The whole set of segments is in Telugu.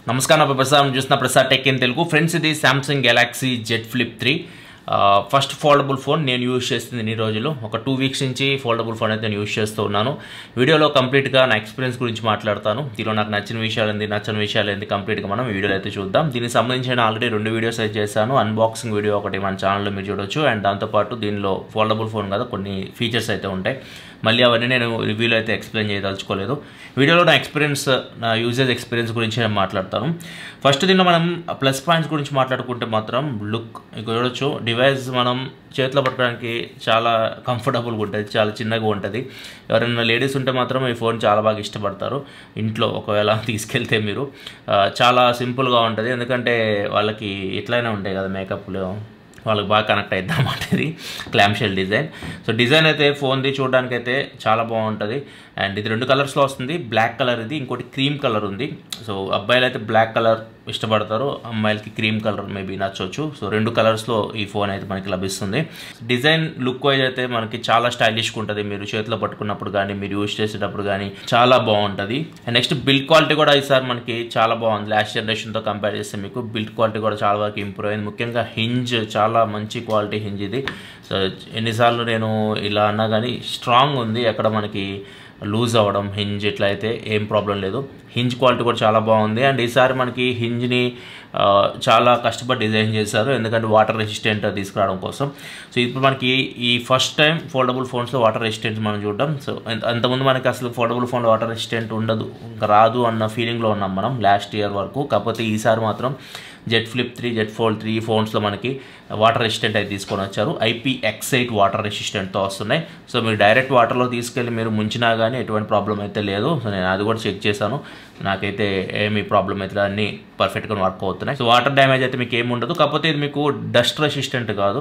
నమస్కారం నా ప్రసాద్ చూసిన Prasad tech in Telugu friends ఇది Samsung Galaxy Z flip three first foldable phone నేను యూజ్ చేస్తుంది ఇన్ని రోజులు ఒక టూ వీక్స్ నుంచి ఫోల్డబుల్ ఫోన్ అయితే నేను యూజ్ చేస్తూ ఉన్నాను వీడియోలో కంప్లీట్గా నా ఎక్స్పీరియన్స్ గురించి మాట్లాడతాను దీనిలో నాకు నచ్చిన విషయాలు ఏంది నచ్చని విషయాలు ఏంది కంప్లీట్గా మనం ఈ వీడియోలో అయితే చూద్దాం దీనికి సంబంధించిన ఆల్రెడీ రెండు వీడియోస్ అయితే చేశాను అన్బాక్సింగ్ వీడియో ఒకటి మన ఛానల్లో మీరు చూడొచ్చు అండ్ దాంతోపాటు దీనిలో ఫోల్డబుల్ ఫోన్ కదా కొన్ని ఫీచర్స్ అయితే ఉంటాయి మళ్ళీ అవన్నీ నేను రివ్యూలో అయితే ఎక్స్ప్లెయిన్ చేయదలుచుకోలేదు వీడియోలో నా ఎక్స్పీరియన్స్ నా యూజర్స్ ఎక్స్పీరియన్స్ గురించి నేను మాట్లాడతాను ఫస్ట్ దీనిలో మనం ప్లస్ పాయింట్స్ గురించి మాట్లాడుకుంటే మాత్రం లుక్ ఇక చూడొచ్చు డివైస్ మనం చేతిలో పట్టుకోవడానికి చాలా కంఫర్టబుల్గా ఉంటుంది చాలా చిన్నగా ఉంటుంది ఎవరైనా లేడీస్ ఉంటే మాత్రం ఈ ఫోన్ చాలా బాగా ఇష్టపడతారు ఇంట్లో ఒకవేళ తీసుకెళ్తే మీరు ఆ, చాలా సింపుల్గా ఉంటుంది ఎందుకంటే వాళ్ళకి ఎట్లయినా ఉంటాయి కదా మేకప్లు వాళ్ళకి బాగా కనెక్ట్ అవుతుంది అన్నమాట ఇది clamshell design so design అయితే ఫోన్ది చూడడానికి అయితే చాలా బాగుంటుంది అండ్ ఇది రెండు కలర్స్లో వస్తుంది బ్లాక్ కలర్ ఇది ఇంకోటి క్రీమ్ కలర్ ఉంది సో అబ్బాయిలు అయితే బ్లాక్ కలర్ ఇష్టపడతారు అమ్మాయిలకి క్రీమ్ కలర్ మేబీ నచ్చవచ్చు సో రెండు కలర్స్లో ఈ ఫోన్ అయితే మనకి లభిస్తుంది డిజైన్ లుక్ వైజ్ అయితే మనకి చాలా స్టైలిష్గా ఉంటుంది మీరు చేతిలో పట్టుకున్నప్పుడు కానీ మీరు యూజ్ చేసేటప్పుడు కానీ చాలా బాగుంటుంది అండ్ నెక్స్ట్ బిల్డ్ క్వాలిటీ కూడా ఈసారి మనకి చాలా బాగుంది లాస్ట్ జనరేషన్తో కంపేర్ చేస్తే మీకు బిల్డ్ క్వాలిటీ కూడా చాలా వరకు ఇంప్రూవ్ అయింది ముఖ్యంగా హింజ్ చాలా మంచి క్వాలిటీ హింజ్ ఇది సో ఎన్నిసార్లు నేను ఇలా అన్నా కానీ స్ట్రాంగ్ ఉంది ఎక్కడ మనకి లూజ్ అవ్వడం హింజ్ ఇట్లా అయితే ఏం ప్రాబ్లం లేదు హింజ్ క్వాలిటీ కూడా చాలా బాగుంది అండ్ ఈసారి మనకి హింజ్ని ఆ, చాలా కష్టపడి డిజైన్ చేశారు ఎందుకంటే వాటర్ రెసిస్టెంట్ తీసుకురావడం కోసం సో ఇప్పుడు మనకి ఈ ఫస్ట్ టైం ఫోల్డబుల్ ఫోన్స్లో వాటర్ రెసిస్టెంట్ మనం చూడడం సో అంత- అంతకుముందు మనకి అసలు ఫోల్డబుల్ ఫోన్లో వాటర్ రెసిస్టెంట్ ఉండదు ఇంకా రాదు అన్న ఫీలింగ్లో ఉన్నాం మనం లాస్ట్ ఇయర్ వరకు కాకపోతే ఈసారి మాత్రం Z flip three Z fold three ఫోన్స్లో మనకి వాటర్ రెసిస్టెంట్ అయితే తీసుకొని వచ్చారు ఐపీ ఎక్స్ ఎయిట్ వాటర్ రెసిస్టెంట్తో వస్తున్నాయి సో మీరు డైరెక్ట్ వాటర్లో తీసుకెళ్ళి మీరు ముంచినా కానీ ఎటువంటి ప్రాబ్లం అయితే లేదు సో నేను అది కూడా చెక్ చేశాను నాకైతే ఏమీ ప్రాబ్లం అయితే లేదు. అన్నీ పర్ఫెక్ట్గా వర్క్ అవుతున్నాయి సో వాటర్ డ్యామేజ్ అయితే మీకు ఏమి ఉండదు కాకపోతే ఇది మీకు డస్ట్ రెసిస్టెంట్ కాదు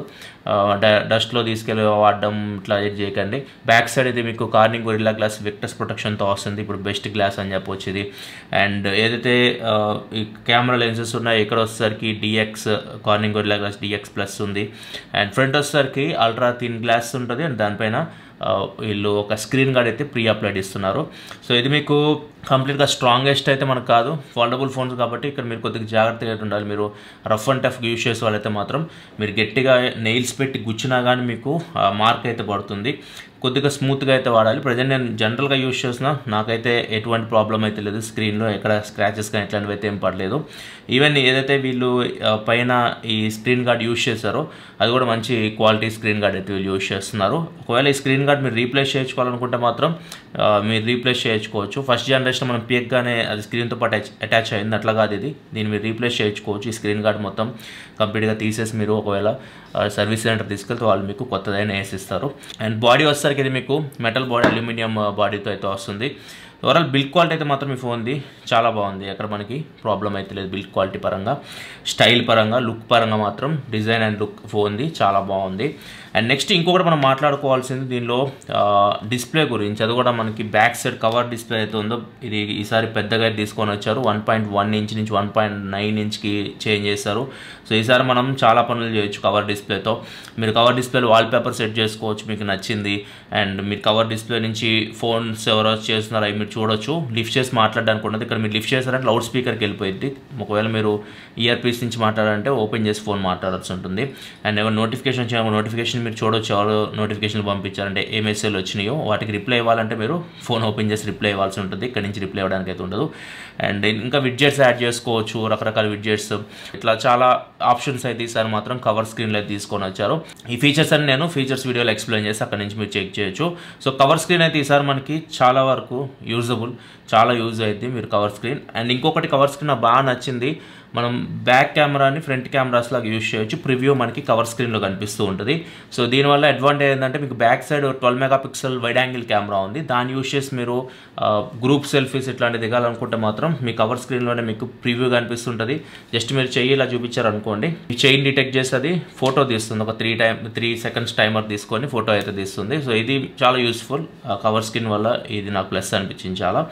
డస్ట్లో తీసుకెళ్ళి వాడడం ఇట్లా ఇది చేయకండి బ్యాక్ సైడ్ ఇది మీకు కార్నింగ్ గొరిల్లా గ్లాస్ విక్టస్ ప్రొటెక్షన్తో వస్తుంది ఇప్పుడు బెస్ట్ గ్లాస్ అని చెప్పొచ్చు ఇది అండ్ ఏదైతే ఆ, ఈ కెమెరా లెన్సెస్ ఉన్నాయో ఇక్కడ వచ్చేసరికి DX Corning Gorilla glass DX plus ఉంది అండ్ ఫ్రంట్ వచ్చేసరికి అల్ట్రా థిన్ గ్లాస్ ఉంటుంది అండ్ దానిపైన ఆ, వీళ్ళు ఒక స్క్రీన్ గార్డ్ అయితే ప్రీ అప్లైడ్ ఇస్తున్నారు సో ఇది మీకు కంప్లీట్గా స్ట్రాంగెస్ట్ అయితే మనకు కాదు ఫోల్డబుల్ ఫోన్స్ కాబట్టి ఇక్కడ మీరు కొద్దిగా జాగ్రత్తగా అయితే ఉండాలి మీరు రఫ్ అండ్ టఫ్ యూస్ చేసే వాళ్ళైతే మాత్రం మీరు గట్టిగా నెయిల్స్ పెట్టి గుచ్చినా కానీ మీకు మార్క్ అయితే పడుతుంది కొద్దిగా స్మూత్గా అయితే వాడాలి ప్రజెంట్ నేను జనరల్గా యూస్ చేసిన నాకైతే ఎటువంటి ప్రాబ్లం అయితే లేదు స్క్రీన్లో ఎక్కడ స్క్రాచెస్ కానీ ఇట్లాంటివి అయితే ఏం పడలేదు ఈవెన్ ఏదైతే వీళ్ళు ఆ, పైన ఈ స్క్రీన్ గార్డ్ యూస్ చేశారో అది కూడా మంచి క్వాలిటీ స్క్రీన్ గార్డ్ అయితే వీళ్ళు యూస్ చేస్తున్నారు ఒకవేళ ఈ స్క్రీన్ గార్డ్ మీరు రీప్లేస్ చేయించుకోవాలనుకుంటే మాత్రం ఆ, మీరు రీప్లేస్ చేయించుకోవచ్చు ఫస్ట్ జనరేషన్ మనం పియక్గానే అది స్క్రీన్తో పాటు అటాచ్ అటాచ్ అయింది అట్లా కాదు ఇది దీన్ని మీరు రీప్లేస్ చేయించుకోవచ్చు ఈ స్క్రీన్ గార్డ్ మొత్తం కంప్లీట్గా తీసేసి మీరు ఒకవేళ ఆ, సర్వీస్ సెంటర్ తీసుకెళ్తే వాళ్ళు మీకు కొత్తదైన వేసిస్తారు అండ్ బాడీ వచ్చేసరికి ఇది మీకు మెటల్ బాడీ అల్యూమినియం బాడీతో అయితే వస్తుంది ఓవరాల్ బిల్డ్ క్వాలిటీ అయితే మాత్రం ఈ ఫోన్ది చాలా బాగుంది అక్కడ మనకి ప్రాబ్లం అయితే లేదు బిల్డ్ క్వాలిటీ పరంగా స్టైల్ పరంగా లుక్ పరంగా మాత్రం డిజైన్ అండ్ లుక్ ఫోన్ది చాలా బాగుంది అండ్ నెక్స్ట్ ఇంకొకటి మనం మాట్లాడుకోవాల్సింది దీనిలో డిస్ప్లే గురించి అది కూడా మనకి బ్యాక్ సైడ్ కవర్ డిస్ప్లే అయితే ఉందో ఇది ఈసారి పెద్దగా తీసుకొని వచ్చారు వన్ పాయింట్ వన్ ఇంచ్ నుంచి వన్ పాయింట్ నైన్ ఇంచ్కి చేంజ్ చేశారు సో ఈసారి మనం చాలా పనులు చేయొచ్చు కవర్ డిస్ప్లేతో మీరు కవర్ డిస్ప్లేలో వాల్పేపర్ సెట్ చేసుకోవచ్చు మీకు నచ్చింది అండ్ మీరు కవర్ డిస్ప్లే నుంచి ఫోన్స్ ఎవరో చేస్తున్నారో అవి మీరు చూడొచ్చు లిఫ్ట్ చేసి మాట్లాడడానికి ఉన్నది ఇక్కడ మీరు లిఫ్ట్ చేశారంటే లౌడ్ స్పీకర్కి వెళ్ళిపోయింది ఒకవేళ మీరు ఇయర్ పీస్ నుంచి మాట్లాడాలంటే ఓపెన్ చేసి ఫోన్ మాట్లాడాల్సి ఉంటుంది అండ్ ఎవరు నోటిఫికేషన్ వచ్చిన నోటిఫికేషన్ మీరు చూడొచ్చు ఎవరు నోటిఫికేషన్ పంపించారంటే ఏ మెసేజ్ వచ్చినాయో వాటికి రిప్లై ఇవ్వాలంటే మీరు ఫోన్ ఓపెన్ చేసి రిప్లై ఇవ్వాల్సి ఉంటుంది ఇక్కడ నుంచి రిప్లై ఇవ్వడానికి అయితే ఉండదు అండ్ ఇంకా విడ్జెట్స్ యాడ్ చేసుకోవచ్చు రకరకాల విడ్జెట్స్ ఇట్లా చాలా ఆప్షన్స్ అయితే ఈసారి మాత్రం కవర్ స్క్రీన్లో అయితే తీసుకొని వచ్చారు ఈ ఫీచర్స్ అని నేను ఫీచర్స్ వీడియోలో ఎక్స్ప్లెయిన్ చేసి అక్కడ నుంచి మీరు చెక్ చేయొచ్చు సో కవర్ స్క్రీన్ అయితే ఈసారి మనకి చాలా వరకు యూజబుల్ చాలా యూజ్ అయింది మీరు కవర్ స్క్రీన్ అండ్ ఇంకొకటి కవర్ స్క్రీన్ నాకు బాగా నచ్చింది మనం బ్యాక్ కెమెరాని ఫ్రంట్ కెమెరాస్ లాగా యూజ్ చేయొచ్చు ప్రివ్యూ మనకి కవర్ స్క్రీన్లో కనిపిస్తూ ఉంటుంది సో దీనివల్ల అడ్వాంటేజ్ ఏంటంటే మీకు back side twelve megapixel wide angle camera ఉంది దాన్ని యూజ్ చేసి మీరు గ్రూప్ సెల్ఫీస్ ఇట్లాంటివి దిగాలనుకుంటే మాత్రం మీ కవర్ స్క్రీన్లోనే మీకు ప్రివ్యూ కనిపిస్తుంటుంది జస్ట్ మీరు చెయ్యి ఇలా చూపించారనుకోండి ఈ చైన్ డిటెక్ట్ చేసి అది ఫోటో తీస్తుంది ఒక three time three seconds timer తీసుకొని ఫోటో అయితే తీస్తుంది సో ఇది చాలా యూస్ఫుల్ కవర్ స్క్రీన్ వల్ల ఇది నాకు ప్లస్ అనిపించింది చాలా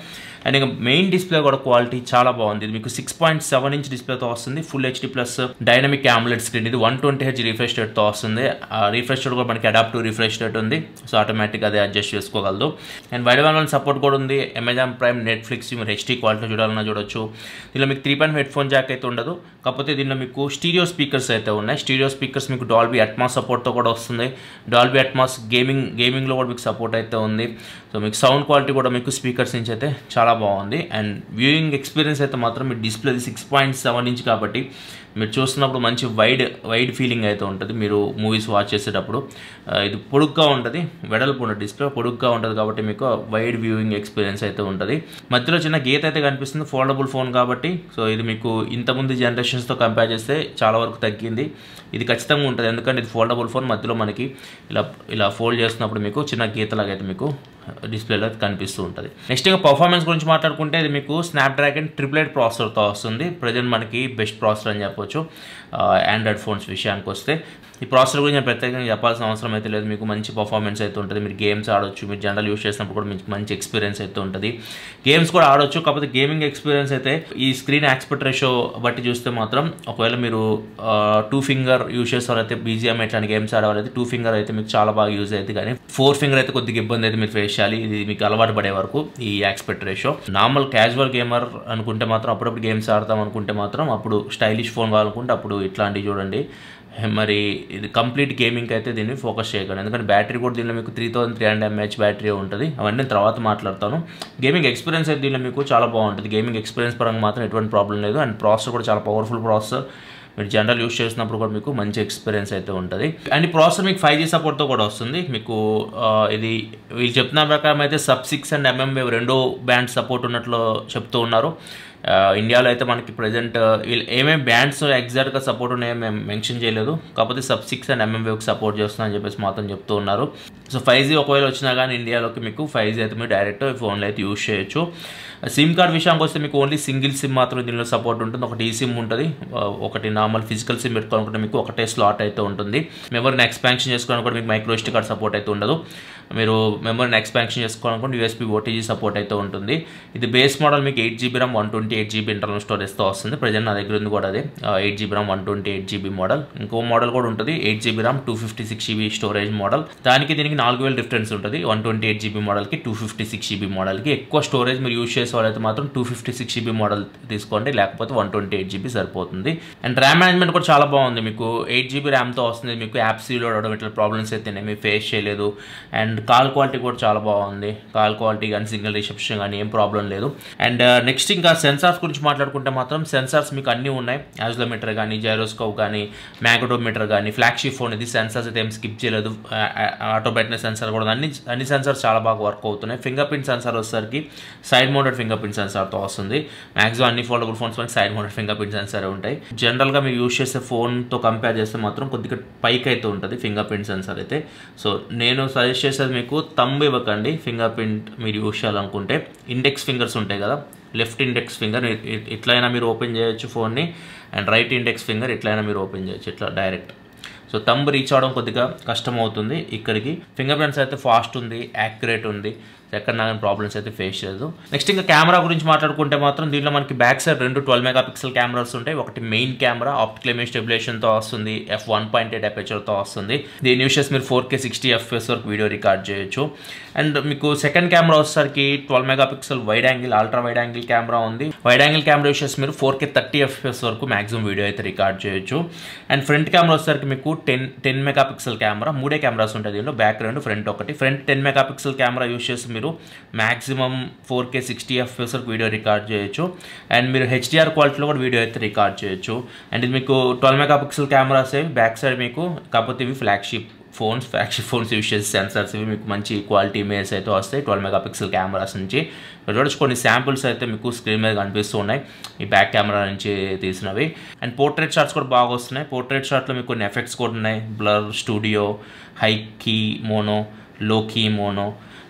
అండ్ ఇంకా మెయిన్ డిస్ప్లే కూడా క్వాలిటీ చాలా బాగుంది ఇది మీకు సిక్స్ పాయింట్ సెవెన్ ఇంచ్ డిస్ప్లేతో వస్తుంది full HD plus dynamic AMOLED screen ఇది వన్ ట్వంటీ హెచ్ రిఫ్రెష్ రేట్తో వస్తుంది రిఫ్రెష్ రేట్ కూడా మనకి అడాప్టివ్ రిఫ్రెష్ రేట్ ఉంది సో ఆటోమేటిక్ అదే అడ్జస్ట్ చేసుకోగలదు అండ్ వైడ్ వన్ సపోర్ట్ కూడా ఉంది అమెజాన్ ప్రైమ్ నెట్ఫ్లిక్స్ మీరు హెచ్డీ క్వాలిటీ చూడాలన్నా చూడొచ్చు దీనిలో మీకు three point headphone jack అయితే ఉండదు కాకపోతే దీనిలో మీకు స్టీరియో స్పీకర్స్ అయితే ఉన్నాయి స్టీరియో స్పీకర్స్ మీకు డాల్బీ అట్మాస్ సపోర్ట్తో కూడా వస్తుంది డాల్బీ అట్మాస్ గేమింగ్ గేమింగ్లో కూడా మీకు సపోర్ట్ అయితే ఉంది సో మీకు సౌండ్ క్వాలిటీ కూడా మీకు స్పీకర్స్ నుంచి అయితే చాలా బాగుంది అండ్ వ్యూయింగ్ ఎక్స్పీరియన్స్ అయితే మాత్రం మీ display six point seven inch కాబట్టి మీరు చూస్తున్నప్పుడు మంచి వైడ్ వైడ్ ఫీలింగ్ అయితే ఉంటుంది మీరు మూవీస్ వాచ్ చేసేటప్పుడు ఆ, ఇది పొడుగ్గా ఉంటుంది వెడల్పు ఉంటుంది డిస్ప్లే పొడుగ్గా ఉంటుంది కాబట్టి మీకు వైడ్ వ్యూయింగ్ ఎక్స్పీరియన్స్ అయితే ఉంటుంది మధ్యలో చిన్న గీత అయితే కనిపిస్తుంది ఫోల్డబుల్ ఫోన్ కాబట్టి సో ఇది మీకు ఇంతకుముందు జనరేషన్స్తో కంపేర్ చేస్తే చాలా వరకు తగ్గింది ఇది ఖచ్చితంగా ఉంటుంది ఎందుకంటే ఇది ఫోల్డబుల్ ఫోన్ మధ్యలో మనకి ఇలా ఇలా ఫోల్డ్ చేస్తున్నప్పుడు మీకు చిన్న గీతలాగా అయితే మీకు డిస్ప్లేలో కనిపిస్తూ ఉంటుంది నెక్స్ట్ ఇంకా పర్ఫార్మెన్స్ గురించి మాట్లాడుకుంటే ఇది మీకు స్నాప్డ్రాగన్ ట్రిపుల్ ఎయిట్ ప్రాసెసర్తో వస్తుంది ప్రజెంట్ మనకి బెస్ట్ ప్రాసెసర్ అని చెప్పొచ్చు ఆండ్రాయిడ్ ఫోన్స్ విషయానికి వస్తే ఈ ప్రాసెసర్ గురించి నేను ప్రత్యేకంగా చెప్పాల్సిన అవసరం అయితే లేదు మీకు మంచి పర్ఫార్మెన్స్ అయితే ఉంటుంది మీరు గేమ్స్ ఆడొచ్చు మీరు జనరల్ యూస్ చేసినప్పుడు కూడా మీకు మంచి ఎక్స్పీరియన్స్ అయితే ఉంటుంది గేమ్స్ కూడా ఆడొచ్చు కాకపోతే గేమింగ్ ఎక్స్పీరియన్స్ అయితే ఈ స్క్రీన్ యాక్స్పెక్ట్ రేషో బట్టి చూస్తే మాత్రం ఒకవేళ మీరు టూ ఫింగర్ యూస్ చేసేవారైతే బీజిఎం ఇట్లాంటి గేమ్స్ ఆడేవారైతే టూ ఫింగర్ అయితే మీకు చాలా బాగా యూజ్ అవుతుంది కానీ ఫోర్ ఫింగర్ అయితే కొద్దిగా ఇబ్బంది అయితే మీరు ఫేస్ చేయాలి ఇది మీకు అలవాటు పడే వరకు ఈ aspect ratio normal casual gamer అనుకుంటే మాత్రం అప్పుడప్పుడు గేమ్స్ ఆడతాం అనుకుంటే మాత్రం అప్పుడు స్టైలిష్ ఫోన్ కావాలనుకుంటే అప్పుడు ఇట్లాంటివి చూడండి మరి ఇది కంప్లీట్ గేమింగ్ అయితే దీన్ని ఫోకస్ చేయకండి ఎందుకంటే బ్యాటరీ కూడా దీనిలో మీకు three thousand three hundred MH battery ఉంటుంది అవన్నీ నేను తర్వాత మాట్లాడతాను గేమింగ్ ఎక్స్పీరియన్స్ అయితే దీనిలో మీకు చాలా బాగుంటుంది గేమింగ్ ఎక్స్పీరియన్స్ పరంగా మాత్రం ఎటువంటి ప్రాబ్లం లేదు అండ్ ప్రాసెసర్ కూడా చాలా పవర్ఫుల్ ప్రాసెసర్ మీరు జనరల్ యూస్ చేసినప్పుడు కూడా మీకు మంచి ఎక్స్పీరియన్స్ అయితే ఉంటుంది అండ్ ఈ ప్రాసెసర్ మీకు ఫైవ్ జీ సపోర్ట్తో కూడా వస్తుంది మీకు ఆ, ఇది వీళ్ళు చెప్తున్న ప్రకారం అయితే sub six and mm wave రెండో బ్యాండ్ సపోర్ట్ ఉన్నట్లు చెప్తూ ఉన్నారు ఆ, ఇండియాలో అయితే మనకి ప్రజెంట్ వీళ్ళు ఏమేమి బ్యాండ్స్ ఎగ్జాక్ట్గా సపోర్ట్ ఉన్నాయో మేము మెన్షన్ చేయలేదు కాకపోతే సబ్ సిక్స్ అండ్ ఎంఎం వేవ్కి సపోర్ట్ చేస్తుందని చెప్పేసి మాత్రం చెప్తూ ఉన్నారు సో ఫైవ్ జీ ఒకవేళ వచ్చినా కానీ ఇండియాలోకి మీకు ఫైవ్ జీ అయితే మీరు డైరెక్ట్ ఫోన్లో అయితే యూస్ చేయొచ్చు సిమ్ కార్డ్ విషయానికి వస్తే మీకు ఓన్లీ సింగిల్ సిమ్ మాత్రం దీనిలో సపోర్ట్ ఉంటుంది ఒకటి ఈ సిమ్ ఉంటుంది ఆ, ఒకటి నార్మల్ ఫిజికల్ సిమ్ పెట్టుకోవాలనుకుంటే మీకు ఒకటే స్లాట్ అయితే ఉంటుంది మెమరీని ఎక్స్పాన్షన్ చేసుకోవాలనుకుంటే మీకు మైక్రో ఎస్టీ కార్డ్ సపోర్ట్ అయితే ఉండదు మీరు మెమరీని ఎక్స్పాన్షన్ చేసుకోవాలనుకుంటే యూఎస్పీ ఓటీజీ సపోర్ట్ అయితే ఉంటుంది ఇది బేస్ మోడల్ మీకు eight GB RAM one twenty eight GB internal స్టోరేజ్తో వస్తుంది ప్రజెంట్ నా దగ్గర ఉంది కూడా అది eight GB RAM one twenty eight GB model ఇంకో మోడల్ కూడా ఉంటుంది eight GB RAM two fifty six GB storage model దానికి దీనికి నాలుగు వేల డిఫరెన్స్ ఉంటుంది వన్ ట్వంటీ ఎయిట్ జీబీ మోడల్కి టూ ఫిఫ్టీ సిక్స్ జీబీ మోడల్కి ఎక్కువ స్టోరేజ్ మీరు యూస్ చేసే వాళ్ళైతే మాత్రం two fifty six GB model తీసుకోండి లేకపోతే వన్ ట్వంటీ ఎయిట్ జీబీ సరిపోతుంది అండ్ ర్యామ్ మేనేజ్మెంట్ కూడా చాలా బాగుంది మీకు ఎయిట్ జీబీ ర్యామ్తో వస్తుంది మీకు యాప్స్ లోడ్ అవడం ఇట్లా ప్రాబ్లమ్స్ అయితే ఏమీ ఫేస్ చేయలేదు అండ్ కాల్ క్వాలిటీ కూడా చాలా బాగుంది కాల్ క్వాలిటీ కానీ సిగ్నల్ రిసెప్షన్ కానీ ఏం ప్రాబ్లం లేదు అండ్ నెక్స్ట్ ఇంకా సెన్సార్స్ గురించి మాట్లాడుకుంటే మాత్రం సెన్సార్స్ మీకు అన్నీ ఉన్నాయి యాజ్లోమీటర్ కానీ జైరోస్కోప్ కానీ మ్యాగ్నోమీటర్ కానీ ఫ్లాగ్షిప్ ఫోన్ ఇది సెన్సార్స్ అయితే ఏం స్కిప్ చేయలేదు ఆటో బ్రైట్నెస్ సెన్సార్ కూడా అన్ని అన్ని సెన్సార్స్ చాలా బాగా వర్క్ అవుతున్నాయి ఫింగర్ ప్రింట్ సెన్సార్ వచ్చేసరికి సైడ్ మౌంటెడ్ ఫింగర్ ప్రింట్ సెన్సార్తో వస్తుంది మ్యాక్సిమం అన్ని ఫోల్డబుల్ ఫోన్స్ మనకి side mounted fingerprint sensor ఉంటాయి జనరల్గా మీరు యూస్ చేసే ఫోన్తో కంపేర్ చేస్తే మాత్రం కొద్దిగా పైకి అయితే ఉంటుంది ఫింగర్ ప్రింట్ సెన్సార్ అయితే సో నేను సజెస్ట్ చేసేది మీకు తంబు ఇవ్వకండి ఫింగర్ ప్రింట్ మీరు యూస్ చేయాలనుకుంటే ఇండెక్స్ ఫింగర్స్ ఉంటాయి కదా లెఫ్ట్ ఇండెక్స్ ఫింగర్ ఎట్లయినా మీరు ఓపెన్ చేయొచ్చు ఫోన్ని అండ్ రైట్ ఇండెక్స్ ఫింగర్ ఎట్లయినా మీరు ఓపెన్ చేయొచ్చు ఇట్లా డైరెక్ట్ సో తంబ్ రీచ్ అవడం కొద్దిగా కష్టం అవుతుంది ఇక్కడికి ఫింగర్ ప్రింట్స్ అయితే ఫాస్ట్ ఉంది యాక్యురేట్ ఉంది ఎక్కడ నాకు ప్రాబ్లమ్స్ అయితే ఫేస్ చేయదు నెక్స్ట్ ఇంకా కెమెరా గురించి మాట్లాడుకుంటే మాత్రం దీంట్లో మనకి బ్యాక్ సైడ్ రెండు ట్వెల్వ్ మెగా పిక్సెల్ కెమెరాస్ ఉంటాయి ఒకటి మెయిన్ కెమెరా ఆప్టికల్ ఇమేజ్ స్టెబిలేషన్తో వస్తుంది ఎఫ్ వన్ పాయింట్ ఎయిట్ అపేచర్తో వస్తుంది దీని యూస్ చేసి మీరు ఫోర్ కే సిక్స్టీ ఎఫ్ఎస్ వరకు వీడియో రికార్డ్ చేయొచ్చు అండ్ మీకు సెకండ్ కెమెరా వచ్చేసరికి twelve megapixel wide angle ultra wide angle camera ఉంది వైడ్ యాంగిల్ కెమెరా యూస్ చేసి మీరు ఫోర్ కే థర్టీ ఎఫ్ఎస్ వరకు మాక్సిమం వీడియో అయితే రికార్డ్ చేయొచ్చు అండ్ ఫ్రంట్ కెమెరా వచ్చేసరికి మీకు ten ten megapixel camera మూడే కెమెరాస్ ఉంటాయి దీనిలో బ్యాక్ రెండు ఫ్రంట్ ఒకటి front ten megapixel camera use చేసి మీరు maximum four K sixty FS వరకు వీడియో రికార్డ్ చేయొచ్చు అండ్ మీరు హెచ్డిఆర్ క్వాలిటీలో కూడా వీడియో అయితే రికార్డ్ చేయొచ్చు అండ్ ఇది మీకు twelve megapixel cameras back side మీకు కాకపోతే ఇవి flagship phones flagship phones use చేసే సెన్సర్స్ ఇవి మీకు మంచి క్వాలిటీ ఇమేజ్ అయితే వస్తాయి ట్వెల్వ్ మెగా పిక్సెల్ కెమెరాస్ నుంచి ఇక్కడ చూడొచ్చు కొన్ని శాంపుల్స్ అయితే మీకు స్క్రీన్ మీద కనిపిస్తూ ఉన్నాయి ఈ బ్యాక్ కెమెరా నుంచి తీసినవి అండ్ పోర్ట్రేట్ షాట్స్ కూడా బాగా వస్తున్నాయి పోర్ట్రేట్ షాట్లో మీకు కొన్ని ఎఫెక్ట్స్ కూడా ఉన్నాయి blur studio high key mono low key mono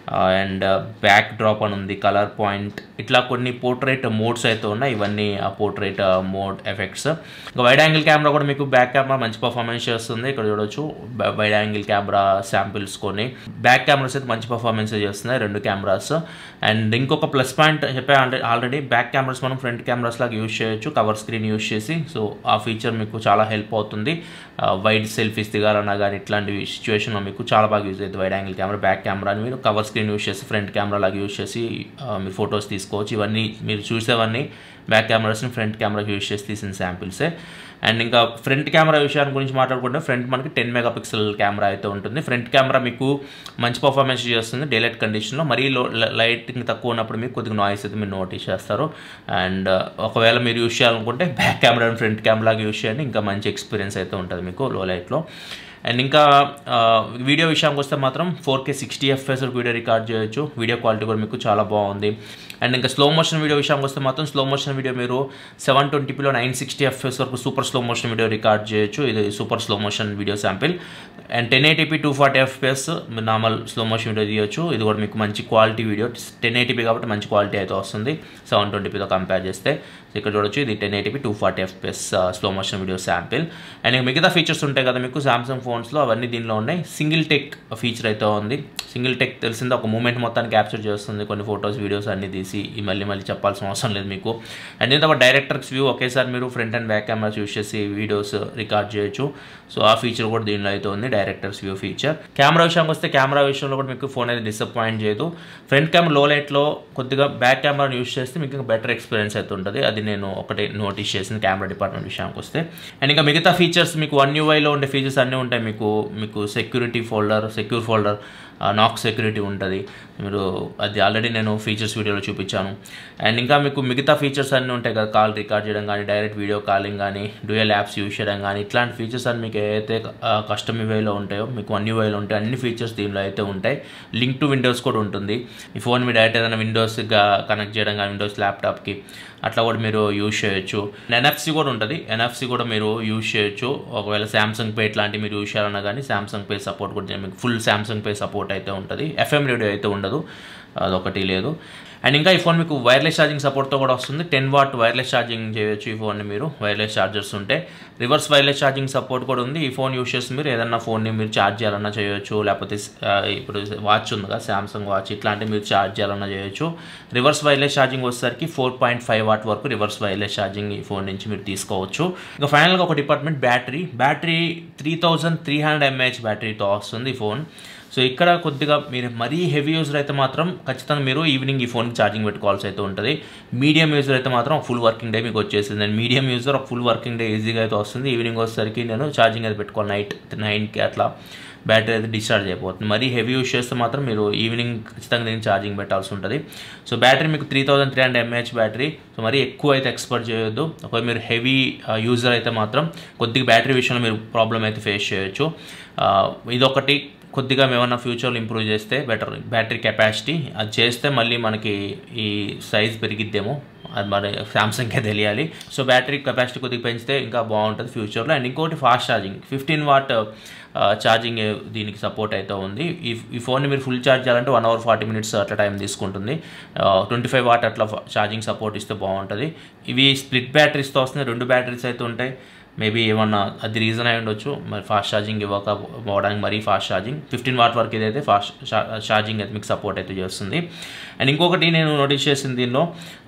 and backdrop అని ఉంది కలర్ పాయింట్ ఇట్లా కొన్ని పోర్ట్రేట్ మోడ్స్ అయితే ఉన్నాయి ఇవన్నీ ఆ పోర్ట్రేట్ మోడ్ ఎఫెక్ట్స్ ఇంకా వైడ్ యాంగిల్ కెమెరా కూడా మీకు బ్యాక్ కెమెరా మంచి పర్ఫార్మెన్స్ చేస్తుంది ఇక్కడ చూడొచ్చు వైడ్ యాంగిల్ కెమెరా శాంపిల్స్ కొన్ని బ్యాక్ కెమెరాస్ అయితే మంచి పర్ఫార్మెన్స్ చేస్తున్నాయి రెండు కెమెరాస్ అండ్ ఇంకొక ప్లస్ పాయింట్ చెప్పా అంటే ఆల్రెడీ బ్యాక్ కెమెరాస్ మనం ఫ్రంట్ కెమెరాస్ లాగా యూజ్ చేయొచ్చు కవర్ స్క్రీన్ యూజ్ చేసి సో ఆ ఫీచర్ మీకు చాలా హెల్ప్ అవుతుంది వైడ్ సెల్ఫీస్ దిగాలన్నా కానీ ఇట్లాంటి సిచ్యువేషన్లో మీకు చాలా బాగా యూజ్ అవుతుంది వైడ్ యాంగిల్ కెమెరా బ్యాక్ కెమెరాని మీరు కవర్ స్క్రీన్ యూజ్ చేసి ఫ్రంట్ కెమెరా లాగా యూజ్ చేసి ఆ, మీరు ఫొటోస్ తీసుకోవచ్చు ఇవన్నీ మీరు చూసేవన్నీ బ్యాక్ కెమెరాస్ని ఫ్రంట్ కెమెరాకి యూజ్ చేసి తీసిన శాంపిల్సే అండ్ ఇంకా ఫ్రంట్ కెమెరా విషయాన్ని గురించి మాట్లాడుకుంటే ఫ్రంట్ మనకి టెన్ మెగా పిక్సెల్ కెమెరా అయితే ఉంటుంది ఫ్రంట్ కెమెరా మీకు మంచి పర్ఫార్మెన్స్ చేస్తుంది డేలైట్ కండిషన్లో మరీ లో లైటింగ్ తక్కువ ఉన్నప్పుడు మీకు కొద్దిగా నాయిస్ అయితే మీరు నోటీస్ చేస్తారు అండ్ ఒకవేళ మీరు యూజ్ చేయాలనుకుంటే బ్యాక్ కెమెరా ఫ్రంట్ కెమెరాకి యూజ్ చేయండి ఇంకా మంచి ఎక్స్పీరియన్స్ అయితే ఉంటుంది మీకు లో లైట్లో అండ్ ఇంకా ఆ, వీడియో విషయానికి వస్తే మాత్రం four K sixty FS video record చేయొచ్చు వీడియో క్వాలిటీ కూడా మీకు చాలా బాగుంది అండ్ ఇంకా స్లో మోషన్ వీడియో విషయానికి వస్తే మాత్రం స్లో మోషన్ వీడియో మీరు సెవెన్ ట్వంటీపీలో నైన్ సిక్స్టీ ఎఫ్ఎస్ వరకు super slow motion video record చేయొచ్చు ఇది super slow motion video sample and ten eighty p two forty FS normal slow motion video తీయొచ్చు ఇది కూడా మీకు మంచి క్వాలిటీ వీడియో టెన్ ఎయిటీపీ కాబట్టి మంచి క్వాలిటీ అయితే వస్తుంది సెవెన్ ట్వంటీపీతో కంపేర్ చేస్తే సో ఇక్కడ చూడొచ్చు ఇది ten eighty p two forty FS slow motion video sample and ఇంకా మిగతా ఫీచర్స్ ఉంటాయి కదా మీకు సామ్సంగ్ ఫోన్స్లో అవన్నీ దీనిలో ఉన్నాయి సింగిల్ టెక్ ఫీచర్ అయితే ఉంది సింగిల్ టెక్ తెలిసింది ఒక మూమెంట్ మొత్తాన్ని క్యాప్చర్ చేస్తుంది కొన్ని ఫొటోస్ వీడియోస్ అన్ని తీసి ఈ మళ్ళీ మళ్ళీ చెప్పాల్సిన అవసరం లేదు మీకు అండ్ ఇంత డైరెక్టర్స్ వ్యూ ఒకేసారి మీరు front and back cameras use చేసి వీడియోస్ రికార్డ్ చేయొచ్చు సో ఆ ఫీచర్ కూడా దీనిలో అయితే ఉంది డైరెక్టర్స్ వ్యూ ఫీచర్ కెమెరా విషయానికి వస్తే కెమెరా విషయంలో కూడా మీకు ఫోన్ అయితే డిసప్పాయింట్ చేయదు ఫ్రంట్ కెమెరా లో లైట్లో కొద్దిగా బ్యాక్ కెమెరాని యూస్ చేస్తే మీకు ఇంకా బెటర్ ఎక్స్పీరియన్స్ అయితే ఉంటుంది అది నేను ఒకటి నోటీస్ చేసిన కెమెరా డిపార్ట్మెంట్ విషయానికి వస్తే అండ్ ఇంకా మిగతా ఫీచర్స్ మీకు వన్ యూఐలో ఉండే ఫీచర్స్ అన్నీ ఉంటాయి మీకు మీకు security folder secure folder Knox security ఉంటుంది మీరు అది ఆల్రెడీ నేను ఫీచర్స్ వీడియోలో చూపించాను అండ్ ఇంకా మీకు మిగతా ఫీచర్స్ అన్నీ ఉంటాయి కదా కాల్ రికార్డ్ చేయడం కానీ డైరెక్ట్ వీడియో కాలింగ్ కానీ డ్యూయల్ యాప్స్ యూస్ చేయడం కానీ ఇట్లాంటి ఫీచర్స్ అన్ని మీకు ఏదైతే కస్టమ్ యూఐలో ఉంటాయో మీకు వన్ యూఐలో ఉంటాయి అన్ని ఫీచర్స్ దీనిలో అయితే ఉంటాయి లింక్ టు విండోస్ కూడా ఉంటుంది ఈ ఫోన్ మీ డైరెక్ట్ ఏదైనా విండోస్గా కనెక్ట్ చేయడం కానీ విండోస్ ల్యాప్టాప్కి అట్లా కూడా మీరు యూజ్ చేయొచ్చు ఎన్ఎఫ్సి కూడా ఉంటుంది ఎన్ఎఫ్సి కూడా మీరు యూజ్ చేయొచ్చు ఒకవేళ శాంసంగ్ పే ఇట్లాంటివి మీరు యూజ్ చేయాలన్నా కానీ శాంసంగ్ పే సపోర్ట్ కూడా మీకు ఫుల్ శాంసంగ్ పే సపోర్ట్ అయితే ఉంటుంది ఎఫ్ఎం రేడియో అయితే ఉండదు అదొకటి లేదు అండ్ ఇంకా ఈ ఫోన్ మీకు వైర్లెస్ ఛార్జింగ్ సపోర్ట్తో కూడా వస్తుంది టెన్ వాట్ వైర్లెస్ ఛార్జింగ్ చేయొచ్చు ఈ ఫోన్ని మీరు వైర్లెస్ ఛార్జర్స్ ఉంటే రివర్స్ వైర్లెస్ ఛార్జింగ్ సపోర్ట్ కూడా ఉంది ఈ ఫోన్ యూస్ చేసి మీరు ఏదన్నా ఫోన్ని మీరు ఛార్జ్ చేయాలన్నా చేయొచ్చు లేకపోతే ఆ, ఇప్పుడు వాచ్ ఉంది కదా శాంసంగ్ వాచ్ ఇట్లాంటివి మీరు ఛార్జ్ చేయాలన్నా చేయొచ్చు రివర్స్ వైర్లెస్ ఛార్జింగ్ వచ్చేసరికి ఫోర్ పాయింట్ ఫైవ్ వాట్ వరకు రివర్స్ వైర్లెస్ ఛార్జింగ్ ఈ ఫోన్ నుంచి మీరు తీసుకోవచ్చు ఇంకా ఫైనల్గా ఒక department battery battery three thousand three hundred mAh బ్యాటరీతో వస్తుంది ఈ ఫోన్ సో ఇక్కడ కొద్దిగా మీరు మరీ హెవీ యూజర్ అయితే మాత్రం ఖచ్చితంగా మీరు ఈవినింగ్ ఈ ఫోన్కి ఛార్జింగ్ పెట్టుకోవాల్సి అయితే ఉంటుంది మీడియం యూజర్ అయితే మాత్రం ఫుల్ వర్కింగ్ డే మీకు వచ్చేసింది అండ్ మీడియం యూజర్ ఒక ఫుల్ వర్కింగ్ డే ఈజీగా అయితే వస్తుంది ఈవినింగ్ వచ్చేసరికి నేను ఛార్జింగ్ అయితే పెట్టుకోవాలి నైట్ నైన్కి అట్లా బ్యాటరీ అయితే డిశ్చార్జ్ అయిపోతుంది మరీ హెవీ యూస్ చేస్తే మాత్రం మీరు ఈవినింగ్ ఖచ్చితంగా దీనికి ఛార్జింగ్ పెట్టాల్సి ఉంటుంది సో బ్యాటరీ మీకు three thousand three hundred mAh battery so మరీ ఎక్కువ అయితే ఎక్స్పర్ట్ చేయొద్దు ఒకవేళ మీరు హెవీ యూజర్ అయితే మాత్రం కొద్దిగా బ్యాటరీ విషయంలో మీరు ప్రాబ్లం అయితే ఫేస్ చేయొచ్చు ఆ, ఇదొకటి కొద్దిగా ఏమన్నా ఫ్యూచర్లో ఇంప్రూవ్ చేస్తే బెటర్ బ్యాటరీ కెపాసిటీ అది చేస్తే మళ్ళీ మనకి ఈ సైజ్ పెరిగిద్దేమో అది మరి సామ్సంగ్కే తెలియాలి సో బ్యాటరీ కెపాసిటీ కొద్దిగా పెంచితే ఇంకా బాగుంటుంది ఫ్యూచర్లో అండ్ ఇంకోటి fast charging fifteen watt charging దీనికి సపోర్ట్ అయితే ఉంది ఈ ఈ ఫోన్ని మీరు ఫుల్ ఛార్జ్ చేయాలంటే వన్ అవర్ ఫార్టీ మినిట్స్ అట్లా టైం తీసుకుంటుంది ట్వంటీ ఫైవ్ వాట్ అట్లా ఛార్జింగ్ సపోర్ట్ ఇస్తే బాగుంటుంది ఇవి స్ప్లిట్ బ్యాటరీస్తో వస్తున్నాయి రెండు బ్యాటరీస్ అయితే ఉంటాయి మేబీ ఏమన్నా అది రీజన్ అయి ఉండొచ్చు మరి ఫాస్ట్ ఛార్జింగ్ ఇవ్వకపోవడానికి మరీ ఫాస్ట్ ఛార్జింగ్ ఫిఫ్టీన్ వాట్ వరకు ఇదైతే ఫాస్ట్ ఛార్జింగ్ అయితే మీకు సపోర్ట్ అయితే చేస్తుంది అండ్ ఇంకొకటి నేను నోటీస్ చేసింది దీనిలో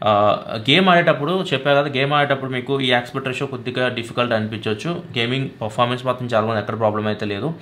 గేమ్ ఆడేటప్పుడు చెప్పా కదా గేమ్ ఆడేటప్పుడు మీకు ఈ యాక్స్పెక్ట్ రేషియో కొద్దిగా డిఫికల్ట్ అనిపించవచ్చు గేమింగ్ పర్ఫార్మెన్స్ మాత్రం చాలా మంది ఎక్కడ ప్రాబ్లం అయితే లేదు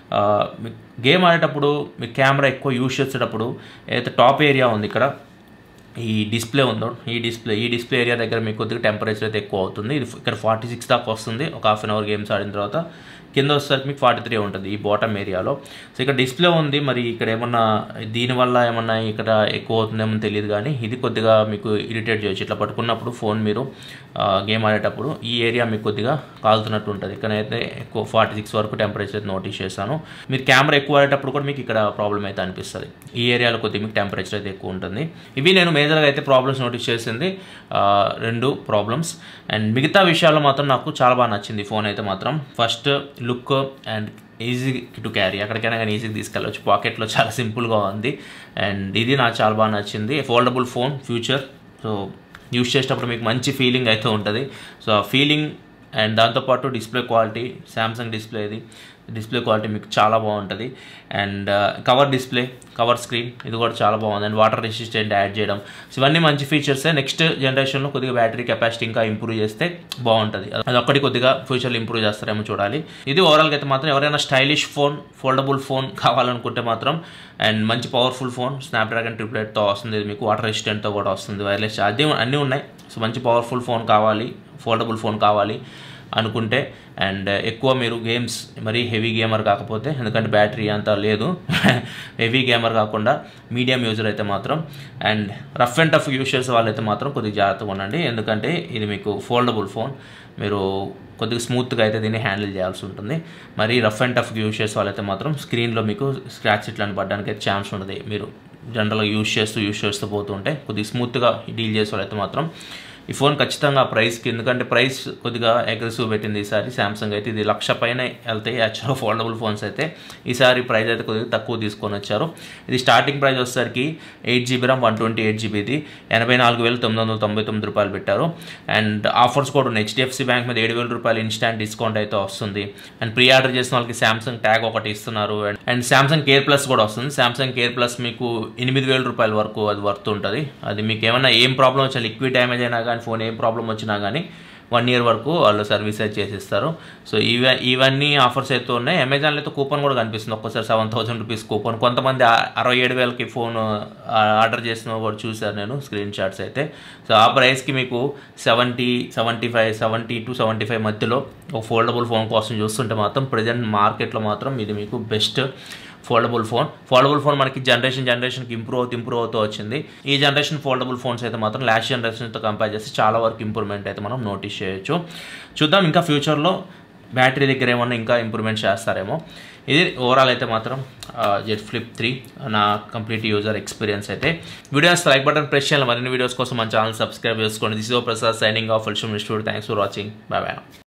గేమ్ ఆడేటప్పుడు మీ కెమెరా ఎక్కువ యూస్ చేసేటప్పుడు ఏదైతే టాప్ ఏరియా ఉంది ఇక్కడ ఈ డిస్ప్లే ఉందో ఈ డిస్ప్లే ఈ డిస్ప్లే ఏరియా దగ్గర మీకు కొద్దిగా టెంపరేచర్ అయితే ఎక్కువ అవుతుంది ఇది ఇక్కడ ఫార్టీ సిక్స్ దాకా వస్తుంది ఒక హాఫ్ అన్ అవర్ గేమ్స్ ఆడిన తర్వాత కింద వచ్చేసరికి మీకు ఫార్టీ త్రీ ఉంటుంది ఈ బాటమ్ ఏరియాలో సో ఇక్కడ డిస్ప్లే ఉంది మరి ఇక్కడ ఏమన్నా దీనివల్ల ఏమన్నా ఇక్కడ ఎక్కువ అవుతుందేమో తెలియదు కానీ ఇది కొద్దిగా మీకు ఇరిటేట్ చేయొచ్చు ఇట్లా పట్టుకున్నప్పుడు ఫోన్ మీరు గేమ్ ఆడేటప్పుడు ఈ ఏరియా మీకు కొద్దిగా కాలుతున్నట్టు ఉంటుంది ఇక్కడైతే ఎక్కువ ఫార్టీ సిక్స్ వరకు టెంపరేచర్ అయితే నోటీస్ చేశాను మీరు కెమెరా ఎక్కువ ఆడేటప్పుడు కూడా మీకు ఇక్కడ ప్రాబ్లం అయితే అనిపిస్తుంది ఈ ఏరియాలో కొద్దిగా మీకు టెంపరేచర్ అయితే ఎక్కువ ఉంటుంది ఇవి నేను మేజర్గా అయితే ప్రాబ్లమ్స్ నోటీస్ చేసింది ఆ, రెండు ప్రాబ్లమ్స్ అండ్ మిగతా విషయాల్లో మాత్రం నాకు చాలా బాగా నచ్చింది ఫోన్ అయితే మాత్రం first look and easy to carry ఎక్కడికైనా కానీ ఈజీగా తీసుకెళ్ళవచ్చు పాకెట్లో చాలా సింపుల్గా ఉంది అండ్ ఇది నాకు చాలా బాగా నచ్చింది foldable phone future so use చేసేటప్పుడు మీకు మంచి ఫీలింగ్ అయితే ఉంటుంది సో ఆ ఫీలింగ్ అండ్ దాంతోపాటు డిస్ప్లే క్వాలిటీ శాంసంగ్ డిస్ప్లేది డిస్ప్లే క్వాలిటీ మీకు చాలా బాగుంటుంది and cover display cover screen ఇది కూడా చాలా బాగుంది అండ్ వాటర్ రెసిస్టెంట్ యాడ్ చేయడం సో ఇవన్నీ మంచి ఫీచర్సే నెక్స్ట్ జనరేషన్లో కొద్దిగా బ్యాటరీ కెపాసిటీ ఇంకా ఇంప్రూవ్ చేస్తే బాగుంటుంది అది ఒక్కటి కొద్దిగా ఫ్యూచర్లో ఇంప్రూవ్ చేస్తారేమో చూడాలి ఇది ఓవరాల్గా అయితే మాత్రం ఎవరైనా స్టైలిష్ ఫోన్ ఫోల్డబుల్ ఫోన్ కావాలనుకుంటే మాత్రం అండ్ మంచి పవర్ఫుల్ ఫోన్ స్నాప్డ్రాగన్ ట్రిప్లెట్తో వస్తుంది ఇది మీకు వాటర్ రెసిస్టెంట్తో కూడా వస్తుంది వైర్లెస్ అది అన్నీ ఉన్నాయి సో మంచి పవర్ఫుల్ ఫోన్ కావాలి ఫోల్డబుల్ ఫోన్ కావాలి అనుకుంటే అండ్ ఎక్కువ మీరు గేమ్స్ మరీ హెవీ గేమర్ కాకపోతే ఎందుకంటే బ్యాటరీ అంత లేదు హెవీ గేమర్ కాకుండా మీడియం యూజర్ అయితే మాత్రం and rough and tough use చేసే వాళ్ళైతే మాత్రం కొద్దిగా జాగ్రత్తగా ఉండండి ఎందుకంటే ఇది మీకు ఫోల్డబుల్ ఫోన్ మీరు కొద్దిగా స్మూత్గా అయితే దీన్ని హ్యాండిల్ చేయాల్సి ఉంటుంది మరి రఫ్ అండ్ టఫ్ యూజ్ చేసే వాళ్ళైతే మాత్రం స్క్రీన్లో మీకు స్క్రాచ్ ఇట్లాంటి పడడానికి అయితే ఛాన్స్ ఉంటుంది మీరు జనరల్గా యూజ్ చేస్తూ యూజ్ చేస్తూ పోతుంటే కొద్దిగా స్మూత్గా డీల్ చేసే వాళ్ళైతే మాత్రం ఈ ఫోన్ ఖచ్చితంగా ప్రైస్కి ఎందుకంటే ప్రైస్ కొద్దిగా అగ్రెసివ్ పెట్టింది ఈసారి శాంసంగ్ అయితే ఇది లక్ష పైన వెళ్తాయి యాక్చువల్గా ఫోల్డబుల్ ఫోన్స్ అయితే ఈసారి ప్రైస్ అయితే కొద్దిగా తక్కువ తీసుకొని వచ్చారు ఇది స్టార్టింగ్ ప్రైస్ వచ్చేసరికి eight GB RAM one twenty eight జీబీది ఎనభై నాలుగు వేల తొమ్మిది వందల తొంభై తొమ్మిది రూపాయలు పెట్టారు అండ్ ఆఫర్స్ కూడా ఉన్నాయి హెచ్డిఎఫ్సి బ్యాంక్ మీద ఏడు వేల రూపాయలు ఇన్స్టాంట్ డిస్కౌంట్ అయితే వస్తుంది అండ్ ప్రీ ఆర్డర్ చేసిన వాళ్ళకి శాంసంగ్ ట్యాగ్ ఒకటి ఇస్తున్నారు and and Samsung care plus కూడా వస్తుంది శాంసంగ్ కేర్ ప్లస్ మీకు ఎనిమిది వేల రూపాయల వరకు అది వర్త్ ఉంటుంది అది మీకు ఏమైనా ఏం ప్రాబ్లం వచ్చినా లిక్విడ్ డ్యామేజ్ అయినా కానీ ఫోన్ ఏం ప్రాబ్లం వచ్చినా కానీ వన్ ఇయర్ వరకు వాళ్ళు సర్వీస్ అయితే చేసిస్తారు సో ఇవ ఇవన్నీ ఆఫర్స్ అయితే ఉన్నాయి అమెజాన్లో అయితే కూపన్ కూడా కనిపిస్తుంది ఒక్కసారి సెవెన్ థౌసండ్ రూపీస్ కూపన్ కొంతమంది ఆ- అరవై ఏడు వేలకి ఫోన్ ఆర్డర్ చేసిన కూడా చూశాను నేను స్క్రీన్ షాట్స్ అయితే సో ఆ ప్రైస్కి మీకు seventy seventy five seventy to seventy five మధ్యలో ఒక ఫోల్డబుల్ ఫోన్ కోసం చూస్తుంటే మాత్రం ప్రజెంట్ మార్కెట్లో మాత్రం ఇది మీకు best foldable phone foldable phone మనకి జనరేషన్ జనరేషన్కి ఇంప్రూవ్ అవుతూ ఇంప్రూవ్ అవుతూ వచ్చింది ఈ జనరేషన్ ఫోల్డబుల్ ఫోన్స్ అయితే మాత్రం లాస్ట్ జనరేషన్తో కంపేర్ చేస్తే చాలా వరకు ఇంప్రూవ్మెంట్ అయితే మనం నోటీస్ చేయొచ్చు చూద్దాం ఇంకా ఫ్యూచర్లో బ్యాటరీ దగ్గర ఏమన్నా ఇంకా ఇంప్రూవ్మెంట్ చేస్తారేమో ఇది ఓవరాల్ అయితే మాత్రం జెట్ ఫ్లిప్ త్రీ నా కంప్లీట్ యూజర్ ఎక్స్పీరియన్స్ అయితే వీడియోస్ లైక్ బటన్ ప్రెస్ చేయాలి మరిన్ని వీడియోస్ కోసం మన ఛానల్ సబ్స్క్రైబ్ చేసుకోండి this Prasad signing off full studio thanks for watching bye bye